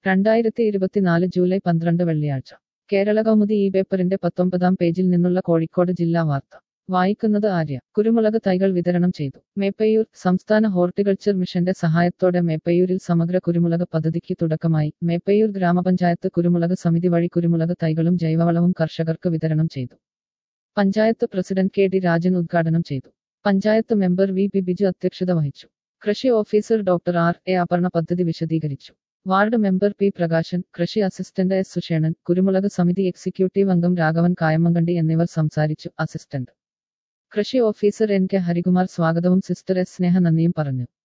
രണ്ടായിരത്തി ഇരുപത്തിനാല് ജൂലൈ പന്ത്രണ്ട് വെള്ളിയാഴ്ച കേരള കൗമുദി ഈ പേപ്പറിന്റെ പത്തൊമ്പതാം പേജിൽ നിന്നുള്ള കോഴിക്കോട് ജില്ലാ വാർത്ത വായിക്കുന്നത് ആര്യ കുരുമുളക് തൈകൾ വിതരണം ചെയ്തു മേപ്പയ്യൂർ സംസ്ഥാന ഹോർട്ടിക്കൾച്ചർ മിഷന്റെ സഹായത്തോടെ മേപ്പയ്യൂരിൽ സമഗ്ര കുരുമുളക് പദ്ധതിക്ക് തുടക്കമായി മേപ്പയ്യൂർ ഗ്രാമപഞ്ചായത്ത് കുരുമുളക് സമിതി വഴി കുരുമുളക് തൈകളും ജൈവവളവും കർഷകർക്ക് വിതരണം ചെയ്തു panchayat president K D Rajan ഉദ്ഘാടനം ചെയ്തു panchayat member V P Biju അധ്യക്ഷത വഹിച്ചു കൃഷി officer doctor R A Aparna പദ്ധതി വിശദീകരിച്ചു വാർഡ് മെമ്പർ പി പ്രകാശൻ കൃഷി അസിസ്റ്റന്റ് എസ് സുഷേണൻ കുരുമുളക് സമിതി എക്സിക്യൂട്ടീവ് അംഗം രാഘവൻ കായമ്മങ്കണ്ടി എന്നിവർ സംസാരിച്ചു അസിസ്റ്റന്റ് കൃഷി ഓഫീസർ എൻ കെ ഹരികുമാർ സ്വാഗതവും സിസ്റ്റർ എസ് സ്നേഹ നന്ദിയും പറഞ്ഞു